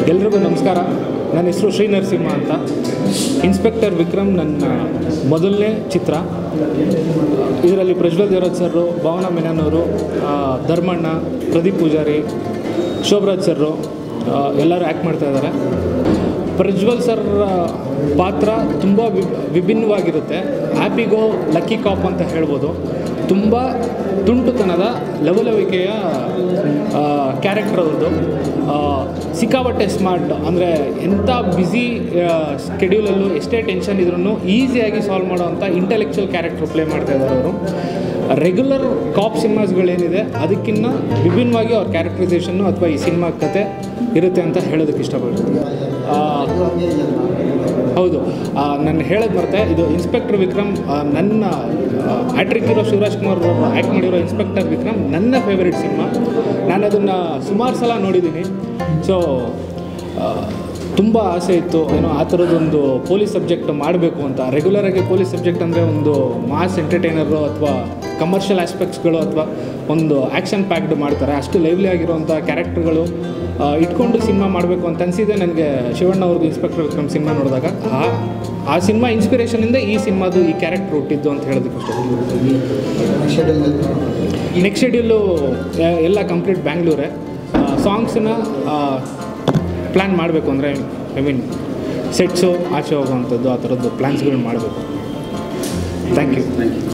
ಎಲ್ರಿಗೂ ನಮಸ್ಕಾರ ನನ್ನ ಹೆಸರು ಶ್ರೀ ನರಸಿಂಹ ಅಂತ ಇನ್ಸ್ಪೆಕ್ಟರ್ ವಿಕ್ರಮ್ ನನ್ನ ಮೊದಲನೇ ಚಿತ್ರ ಇದರಲ್ಲಿ ಪ್ರಜ್ವಲ್ ದೇವರಾಜ್ ಸರು ಭಾವನಾ ಮೆನನ್ ಅವರು ಆ, ಧರ್ಮಣ್ಣ ಪ್ರದೀಪ್ ಪೂಜಾರಿ ಶೋಭರಾಜ್ ಸರ್ರು ಆ, ಎಲ್ಲರೂ ಆ್ಯಕ್ಟ್ ಮಾಡ್ತಾ ಇದ್ದಾರೆ ಪ್ರಜ್ವಲ್ ಸರ್ ಪಾತ್ರ ತುಂಬ ವಿ ವಿಭಿನ್ನವಾಗಿರುತ್ತೆ ಹ್ಯಾಪಿಗೋ ಲಕ್ಕಿ ಕಾಪ್ ಅಂತ ಹೇಳ್ಬೋದು ತುಂಬ ತುಂಟುತನದ ಲವಲವಿಕೆಯ ಕ್ಯಾರೆಕ್ಟರ್ ಅವ್ರದ್ದು ಆ, ಸಿಕ್ಕಾಪಟ್ಟೆ ಸ್ಮಾರ್ಟ್ ಅಂದರೆ ಎಂಥ ಬ್ಯುಸಿ ಸ್ಕೆಡ್ಯೂಲಲ್ಲೂ ಎಷ್ಟೇ ಟೆನ್ಷನ್ ಇದ್ರೂ ಈಸಿಯಾಗಿ ಸಾಲ್ವ್ ಮಾಡೋವಂಥ ಇಂಟೆಲೆಕ್ಚುಯಲ್ ಕ್ಯಾರೆಕ್ಟರ್ ಪ್ಲೇ ಮಾಡ್ತಾ ಇದ್ದಾರೆ ಅವರು ರೆಗ್ಯುಲರ್ ಕಾಪ್ ಸಿನಿಮಾಸ್ಗಳೇನಿದೆ ಅದಕ್ಕಿಂತ ವಿಭಿನ್ನವಾಗಿ ಅವ್ರ ಕ್ಯಾರೆಕ್ಟರೈಸೇಷನ್ನು ಅಥವಾ ಈ ಸಿನಿಮಾ ಕತೆ ಇರುತ್ತೆ ಅಂತ ಹೇಳೋದಕ್ಕೆ ಇಷ್ಟಪಡ್ತೀನಿ ಆ, ಹೌದು ನಾನು ಹೇಳೋದು ಬರ್ತೆ ಇದು ಇನ್ಸ್ಪೆಕ್ಟರ್ ವಿಕ್ರಮ್ ಆ, ನನ್ನ ಹ್ಯಾಟ್ರಿಕ್ ಹೀರೋ ಶಿವರಾಜ್ ಕುಮಾರ್ ಅವರು ಆ್ಯಕ್ಟ್ ಮಾಡಿರೋ ಇನ್ಸ್ಪೆಕ್ಟರ್ ವಿಕ್ರಮ್ ನನ್ನ ಫೇವರಿಟ್ ಸಿನಿಮಾ ನಾನು ಅದನ್ನು ಸುಮಾರು ಸಲ ನೋಡಿದ್ದೀನಿ ಸೊ ತುಂಬ ಆಸೆ ಇತ್ತು ಏನೋ ಆ ಥರದ್ದೊಂದು ಪೊಲೀಸ್ ಸಬ್ಜೆಕ್ಟ್ ಮಾಡಬೇಕು ಅಂತ ರೆಗ್ಯುಲರಾಗಿ ಪೊಲೀಸ್ ಸಬ್ಜೆಕ್ಟ್ ಅಂದರೆ ಒಂದು ಮಾಸ್ ಎಂಟರ್ಟೈನರು ಅಥವಾ ಕಮರ್ಷಿಯಲ್ ಆಸ್ಪೆಕ್ಟ್ಸ್ಗಳು ಅಥವಾ ಒಂದು ಆ್ಯಕ್ಷನ್ ಪ್ಯಾಕ್ಡ್ ಮಾಡ್ತಾರೆ ಅಷ್ಟು ಲೈವ್ಲಿ ಆಗಿರುವಂಥ ಕ್ಯಾರೆಕ್ಟರ್ಗಳು ಆ, ಇಟ್ಕೊಂಡು ಸಿನಿಮಾ ಮಾಡಬೇಕು ಅಂತ ಅನಿಸಿದೆ ನನಗೆ ಶಿವಣ್ಣ ಅವ್ರದ್ದು ಇನ್ಸ್ಪೆಕ್ಟರ್ ವಿಕ್ರಮ್ ಸಿನಿಮಾ ನೋಡಿದಾಗ ಆ ಆ ಸಿನಿಮಾ ಇನ್ಸ್ಪಿರೇಷನಿಂದ ಈ ಸಿನಿಮಾದು ಈ ಕ್ಯಾರೆಕ್ಟರ್ ಹುಟ್ಟಿದ್ದು ಅಂತ ಹೇಳೋದಕ್ಕೆ ಇಷ್ಟಪಡ್ತೀನಿ ನೆಕ್ಸ್ಟ್ ಶೆಡ್ಯೂಲು ಎಲ್ಲ ಕಂಪ್ಲೀಟ್ ಬ್ಯಾಂಗ್ಳೂರೇ ಸಾಂಗ್ಸನ್ನ ಪ್ಲ್ಯಾನ್ ಮಾಡಬೇಕು ಅಂದರೆ ಐ ಮೀನ್ ಸೆಟ್ಸು ಆಚೆ ಹೋಗುವಂಥದ್ದು ಆ ಥರದ್ದು ಪ್ಲ್ಯಾನ್ಸ್ಗಳು ಮಾಡಬೇಕು ಥ್ಯಾಂಕ್ ಯು